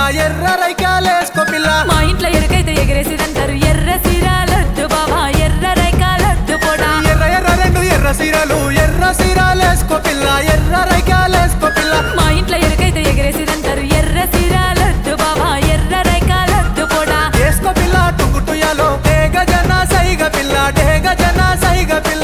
ఎర్ర రైకాలేసుకో పిల్ల మా ఇంట్లో ఎరుకైతే ఎగరేసిదంటారు ఎర్ర సిరాలొద్దు బావా ఎర్ర రైకాలొద్దు పోడా ఎర్ర ఎర్ర రెండు ఎర్ర సీరలు ఎర్ర సీరాలేసుకో పిల్ల ఎర్ర రైకాలేసుకో పిల్ల మా ఇంట్లో ఎరుకైతే ఎగరేసిదంటారు ఎర్ర సిరాలొద్దు బావా ఎర్ర రైకాలొద్దు పోడా వేసుకో పిల్ల టుంగుటుయాలో డేగ జన సైగ పిల్ల డేగ జన సైగ పిల్ల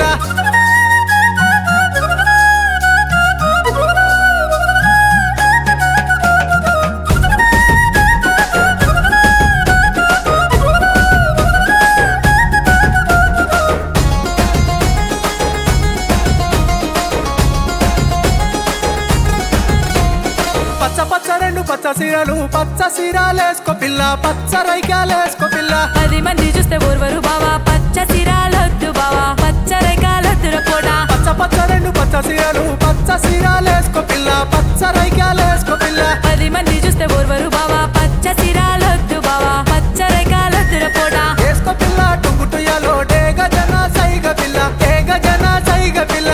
పచ్చ పచ్చ రెండు పచ్చ సీరలు పచ్చ సీరాలేసుకో పిల్ల పచ్చ రైకాలేసుకో పిల్ల పది మంది చూస్తే ఓర్వరు బావా పచ్చ సిరాలొద్దు బావా పచ్చ రైకాలొద్దుర పోడా పచ్చ పచ్చ రెండు పచ్చ సీరలు పచ్చ సీరాలేసుకో పిల్ల పచ్చ రైకాలేసుకో పిల్ల పది మంది చూస్తే ఓర్వరు బావా పచ్చ సిరాలొద్దు బావా పచ్చ రైకాలొద్దుర పోడా వేసుకో పిల్ల టుంగుటుయాలో డేగ జన సైగ పిల్ల డేగ జన సైగ పిల్ల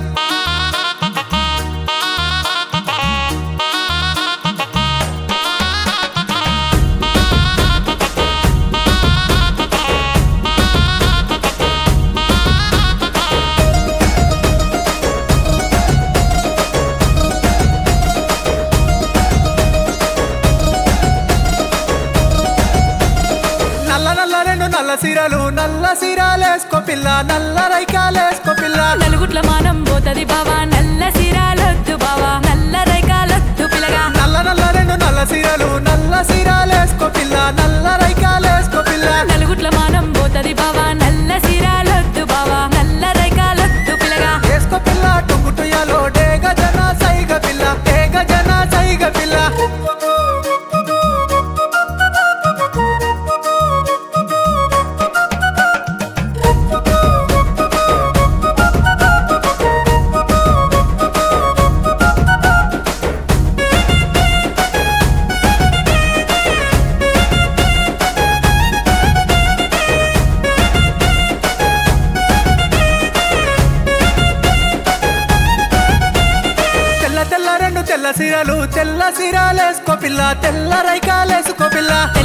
నల్ల నల్ల రెండు నల్ల సీరలు నల్ల సీరాలేసుకో పిల్ల నల్ల రైకాలేసుకో పిల్ల నలుగుట్ల మానం పోతది బావా నల్ల సిరాలొద్దు బావా నల్ల రైకాలొద్దు పిల్లగా నల్ల నల్ల రెండు నల్ల సీరలు నల్ల సీరాలేసుకో పిల్ల నల్ల రైకాలేసుకో పిల్ల నలుగుట్ల మానం పోతది బావా నల్ల సిరాలొద్దు బావా నల్ల రైకాలొద్దు పిల్లగా వేసుకో పిల్ల టుంగుటుయాలో డేగ జన సైగ పిల్ల డేగ జన సైగ పిల్ల తెల్ల తెల్ల రెండు తెల్ల సీరలు తెల్ల సీరాలేసుకో పిల్ల తెల్ల రైకాలేసుకో పిల్ల